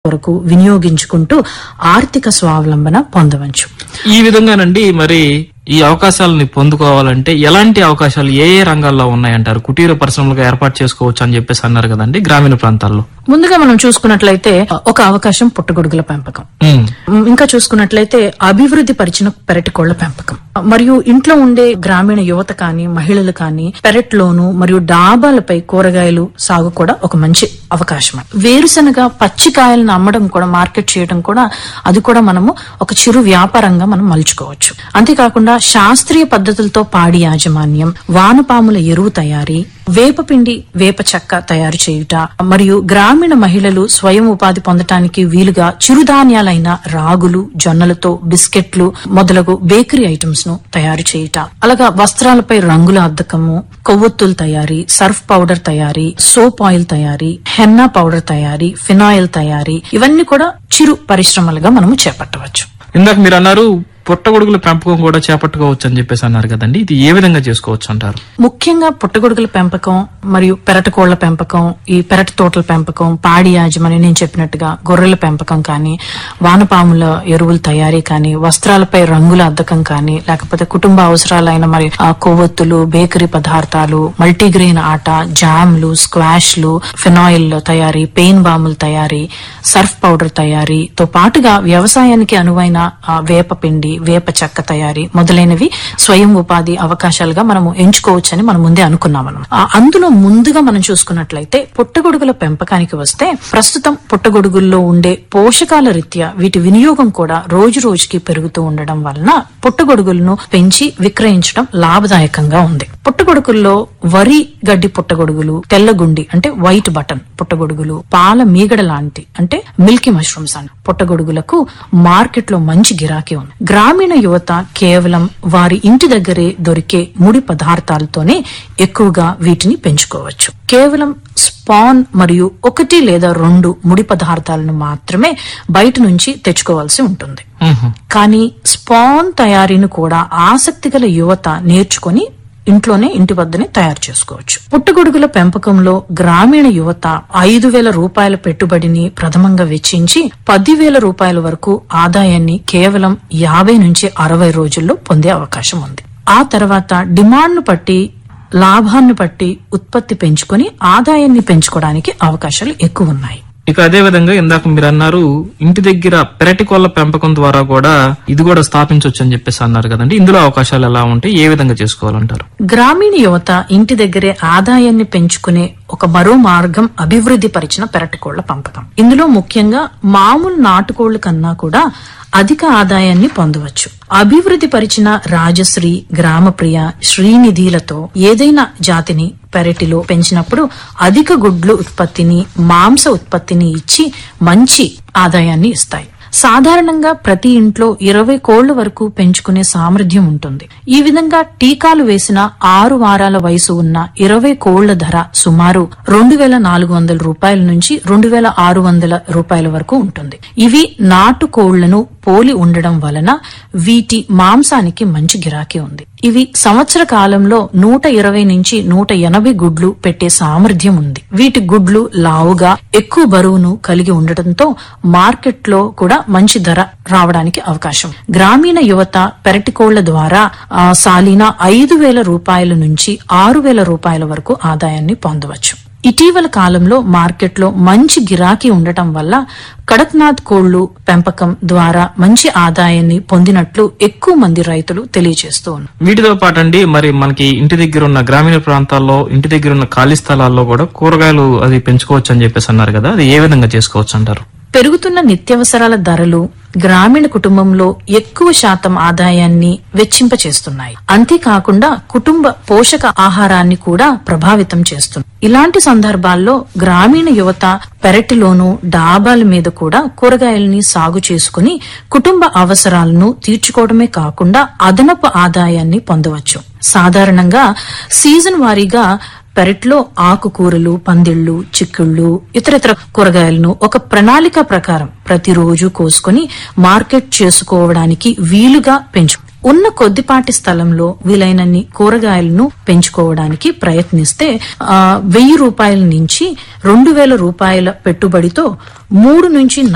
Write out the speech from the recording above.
వరకు వినియోగించుకుంటూ ఆర్థిక స్వావలంబన పొందవచ్చు ఈ విధంగానండి మరి ఈ అవకాశాలని పొందుకోవాలంటే ఎలాంటి అవకాశాలు ఏ ఏ రంగాల్లో ఉన్నాయంటారు కుటీర పరిశ్రమలుగా ఏర్పాటు చేసుకోవచ్చు అని చెప్పేసి అన్నారు కదండి గ్రామీణ ప్రాంతాల్లో ముందుగా మనం చూసుకున్నట్లయితే ఒక అవకాశం పుట్టగొడుగుల పెంపకం ఉమ్, ఇంకా చూసుకున్నట్లయితే అభివృద్ధి పరిచిన పెరటి కోళ్ల పెంపకం మరియు ఇంట్లో ఉండే గ్రామీణ యువత కానీ మహిళలు కానీ పెరట్లోను మరియు డాబాలపై కూరగాయలు సాగు కూడా ఒక మంచి అవకాశం వేరుశనగ పచ్చికాయలను అమ్మడం కూడా మార్కెట్ చేయడం కూడా అది కూడా మనము ఒక చిరు వ్యాపారంగా మనం మలుచుకోవచ్చు అంతేకాకుండా శాస్త్రీయ పద్ధతులతో పాడి యాజమాన్యం వానపాముల ఎరువు తయారీ వేపపిండి వేప చెక్క తయారు చేయుట మరియు గ్రామీణ మహిళలు స్వయం ఉపాధి పొందటానికి వీలుగా చిరుధాన్యాలైన రాగులు జొన్నలతో బిస్కెట్లు మొదలగు బేకరీ ఐటమ్స్ ను తయారు చేయుట అలాగా వస్త్రాలపై రంగుల అద్దకము కొవ్వొత్తుల తయారీ సర్ఫ్ పౌడర్ తయారీ సోప్ ఆయిల్ తయారీ హెన్నా పౌడర్ తయారీ ఫినాయిల్ తయారీ ఇవన్నీ కూడా చిరు పరిశ్రమలుగా మనము చేపట్టవచ్చు ఇందాక మీరు అన్నారు పుట్టగొడుగుల పెంపకం కూడా చేపట్టుకోవచ్చు అని చెప్పేసి అన్నారు కదండి ఇది ఏ విధంగా చేసుకోవచ్చు అంటారు ముఖ్యంగా పుట్టగొడుగుల పెంపకం మరియు పెరటి కోళ్ల పెంపకం ఈ పెరటి తోటల పెంపకం పాడి యాజమాన్యం నేను చెప్పినట్టుగా గొర్రెల పెంపకం కానీ వానపాముల ఎరువుల తయారీ కానీ వస్త్రాలపై రంగుల అద్దకం కానీ లేకపోతే కుటుంబ అవసరాలైన మరి ఆ, కొవ్వొత్తులు బేకరీ పదార్థాలు మల్టీగ్రెయిన్ ఆట జామ్లు స్క్వాష్లు ఫినాయిల్ తయారీ పెయిన్ బాముల తయారీ సర్ఫ్ పౌడర్ తయారీతో పాటుగా వ్యవసాయానికి అనువైన ఆ, వేప పిండి వేప చెక్క తయారీ మొదలైనవి స్వయం ఉపాధి అవకాశాలుగా మనము ఎంచుకోవచ్చని మనం ముందే అనుకున్నాం మనం ఆ, అందులో ముందుగా మనం చూసుకున్నట్లయితే పుట్టగొడుగుల పెంపకానికి వస్తే ప్రస్తుతం పుట్టగొడుగుల్లో ఉండే పోషకాల రీత్యా వీటి వినియోగం కూడా రోజు రోజుకి పెరుగుతూ ఉండడం వలన పుట్టగొడుగులను పెంచి విక్రయించడం లాభదాయకంగా ఉంది పుట్టగొడుగుల్లో వరి గడ్డి పుట్టగొడుగులు తెల్లగుండి అంటే వైట్ బటన్ పుట్టగొడుగులు పాల మీగడ లాంటి అంటే మిల్కీ మష్రూమ్స్ అని పుట్టగొడుగులకు మార్కెట్ లో మంచి గిరాకీ ఉంది గ్రామీణ యువత కేవలం వారి ఇంటి దగ్గరే దొరికే ముడి పదార్థాలతోనే ఎక్కువగా వీటిని పెంచుకోవచ్చు కేవలం స్పాన్ మరియు ఒకటి లేదా రెండు ముడి పదార్థాలను మాత్రమే బయట నుంచి తెచ్చుకోవాల్సి ఉంటుంది ఉహు. కానీ స్పాన్ తయారీని కూడా ఆసక్తి గల యువత నేర్చుకొని ఇంట్లోనే ఇంటి వద్దనే తయారు చేసుకోవచ్చు పుట్టగొడుగుల పెంపకంలో గ్రామీణ యువత ఐదు వేల రూపాయల పెట్టుబడిని ప్రథమంగా వెచ్చించి పదివేల రూపాయల వరకు ఆదాయాన్ని కేవలం యాభై నుంచి అరవై రోజుల్లో పొందే అవకాశం ఉంది ఆ తర్వాత డిమాండ్ను బట్టి లాభాన్ని బట్టి ఉత్పత్తి పెంచుకొని ఆదాయాన్ని పెంచుకోవడానికి అవకాశాలు ఎక్కువ ఉన్నాయి ఇక అదే విధంగా ఇందాక మీరు అన్నారు ఇంటి దగ్గర పెరటి కోళ్ల పెంపకం ద్వారా కూడా ఇది కూడా స్థాపించవచ్చు అని చెప్పేసి అన్నారు కదండి ఇందులో అవకాశాలు ఎలా ఉంటాయి ఏ విధంగా చేసుకోవాలంటారు గ్రామీణ యువత ఇంటి దగ్గరే ఆదాయాన్ని పెంచుకునే ఒక మరో మార్గం అభివృద్ధి పరిచిన పెరటికోళ్ల పెంపకం ఇందులో ముఖ్యంగా మామూలు నాటుకోళ్ల కన్నా కూడా అధిక ఆదాయాన్ని పొందవచ్చు అభివృద్ధి పరిచిన రాజశ్రీ గ్రామప్రియ శ్రీనిధిలతో ఏదైనా జాతిని పెరటిలో పెంచినప్పుడు అధిక గుడ్లు ఉత్పత్తిని మాంస ఉత్పత్తిని ఇచ్చి మంచి ఆదాయాన్ని ఇస్తాయి సాధారణంగా ప్రతి ఇంట్లో ఇరవై కోళ్ల వరకు పెంచుకునే సామర్థ్యం ఉంటుంది ఈ విధంగా టీకాలు వేసిన ఆరు వారాల వయసు ఉన్న ఇరవై కోళ్ల ధర సుమారు రెండు వేల నాలుగు వందల రూపాయల నుంచి రెండు వేల ఆరు వందల రూపాయల వరకు ఉంటుంది ఇవి నాటు కోళ్లను పోలి ఉండడం వలన వీటి మాంసానికి మంచి గిరాకీ ఉంది ఇవి సంవత్సర కాలంలో నూట ఇరవై నుంచి నూట ఎనభై గుడ్లు పెట్టే సామర్థ్యం ఉంది వీటి గుడ్లు లావుగా ఎక్కువ బరువును కలిగి ఉండటంతో మార్కెట్ లో కూడా మంచి ధర రావడానికి అవకాశం గ్రామీణ యువత పెరటికోళ్ల ద్వారా ఆ, సాలీన ఐదు వేల రూపాయల నుంచి ఆరు వేల రూపాయల వరకు ఆదాయాన్ని పొందవచ్చు ఇటీవల కాలంలో మార్కెట్లో మంచి గిరాకీ ఉండటం వల్ల కడక్నాథ్ కోళ్లు పెంపకం ద్వారా మంచి ఆదాయాన్ని పొందినట్లు ఎక్కువ మంది రైతులు తెలియజేస్తూ ఉన్నారు వీటితో పాటండి మరి మనకి ఇంటి దగ్గర ఉన్న గ్రామీణ ప్రాంతాల్లో ఇంటి దగ్గర ఉన్న ఖాళీ స్థలాల్లో కూడా కూరగాయలు అది పెంచుకోవచ్చు అని చెప్పేసి అన్నారు కదా అది ఏ విధంగా చేసుకోవచ్చు అంటారు పెరుగుతున్న నిత్యావసరాల ధరలు గ్రామీణ కుటుంబంలో ఎక్కువ శాతం ఆదాయాన్ని వెచ్చింపచేస్తున్నాయి అంతేకాకుండా కుటుంబ పోషక ఆహారాన్ని కూడా ప్రభావితం చేస్తుంది ఇలాంటి సందర్భాల్లో గ్రామీణ యువత పెరటిలోనూ డాబాల మీద కూడా కూరగాయల్ని సాగు చేసుకుని కుటుంబ అవసరాలను తీర్చుకోవడమే కాకుండా అదనపు ఆదాయాన్ని పొందవచ్చు సాధారణంగా సీజన్ వారీగా పెరట్లో ఆకుకూరలు పందిళ్లు చిక్కుళ్ళు ఇతరితర కూరగాయలను ఒక ప్రణాళిక ప్రకారం ప్రతిరోజు కోసుకొని మార్కెట్ చేసుకోవడానికి వీలుగా పెంచు ఉన్న కొద్దిపాటి స్థలంలో వీలైనన్ని కూరగాయలను పెంచుకోవడానికి ప్రయత్నిస్తే ఆ, వెయ్యి రూపాయల నుంచి రెండు వేల రూపాయల పెట్టుబడితో మూడు నుంచి